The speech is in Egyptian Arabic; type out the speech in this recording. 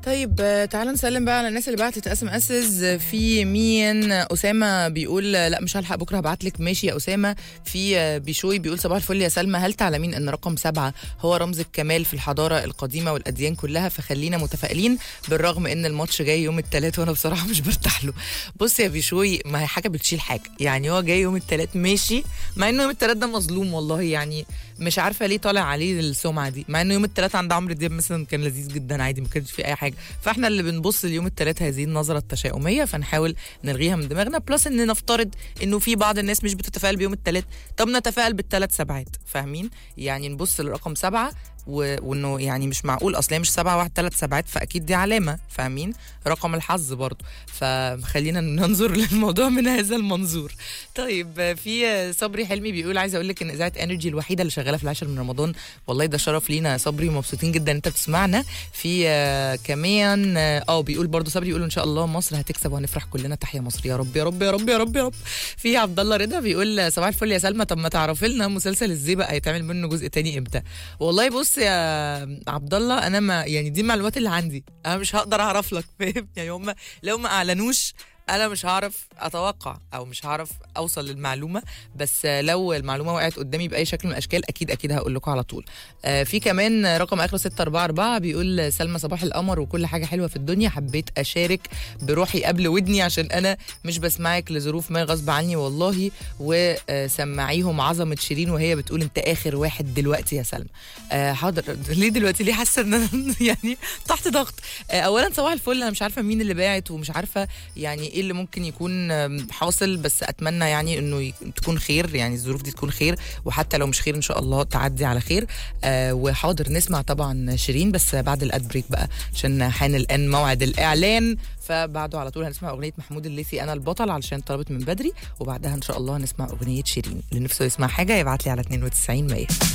طيب آه، تعالوا نسلم بقى على الناس اللي بعتت اس ام اسز في مين اسامه بيقول آه، لا مش هلحق بكره هبعت لك ماشي يا اسامه في آه، بيشوي بيقول صباح الفل يا سلمى هل تعلمين ان رقم سبعه هو رمز الكمال في الحضاره القديمه والاديان كلها فخلينا متفائلين بالرغم ان الماتش جاي يوم الثلاث وانا بصراحه مش برتاح له بص يا بيشوي ما هي حاجه بتشيل حاجه يعني هو جاي يوم الثلاث ماشي مع انه يوم الثلاث ده مظلوم والله يعني مش عارفه ليه طالع عليه السمعه دي مع انه يوم الثلاث عند عمرو دياب مثلا كان لذيذ جدا عادي ما كانش فيه اي حاجه فاحنا اللي بنبص ليوم الثلاث هذه النظره التشاؤميه فنحاول نلغيها من دماغنا بلس ان نفترض انه في بعض الناس مش بتتفائل بيوم الثلاث طب نتفائل بالثلاث سبعات فاهمين يعني نبص للرقم سبعه و... وانه يعني مش معقول اصل هي مش سبعه واحد ثلاث سبعات فاكيد دي علامه فاهمين رقم الحظ برضو فخلينا ننظر للموضوع من هذا المنظور طيب في صبري حلمي بيقول عايزه اقول لك ان اذاعه انرجي الوحيده اللي شغاله في العاشر من رمضان والله ده شرف لينا يا صبري ومبسوطين جدا انت بتسمعنا في آه، كمان اه آه، بيقول برضو صبري يقول ان شاء الله مصر هتكسب وهنفرح كلنا تحيا مصر يا رب يا رب يا رب يا رب يا رب في عبد الله رضا بيقول صباح الفل يا سلمى طب ما تعرفي لنا مسلسل الزيبق هيتعمل منه جزء تاني امتى والله بص يا عبد الله انا ما يعني دي المعلومات اللي عندي انا مش هقدر اعرف لك فاهم يعني هم لو ما اعلنوش انا مش هعرف اتوقع او مش هعرف اوصل للمعلومه بس لو المعلومه وقعت قدامي باي شكل من الاشكال اكيد اكيد هقول لكم على طول آه، في كمان رقم اخره 644 بيقول سلمى صباح القمر وكل حاجه حلوه في الدنيا حبيت اشارك بروحي قبل ودني عشان انا مش بسمعك لظروف ما غصب عني والله وسمعيهم عظمه شيرين وهي بتقول انت اخر واحد دلوقتي يا سلمى آه، حاضر ليه دلوقتي ليه حاسه ان انا يعني تحت ضغط آه، اولا صباح الفل انا مش عارفه مين اللي باعت ومش عارفه يعني ايه اللي ممكن يكون آم، حاصل بس اتمنى يعني انه ي- تكون خير يعني الظروف دي تكون خير وحتى لو مش خير ان شاء الله تعدي على خير آه وحاضر نسمع طبعا شيرين بس بعد الاد بريك بقى عشان حان الان موعد الاعلان فبعده على طول هنسمع اغنيه محمود الليثي انا البطل علشان طلبت من بدري وبعدها ان شاء الله هنسمع اغنيه شيرين اللي نفسه يسمع حاجه يبعت لي على 92 100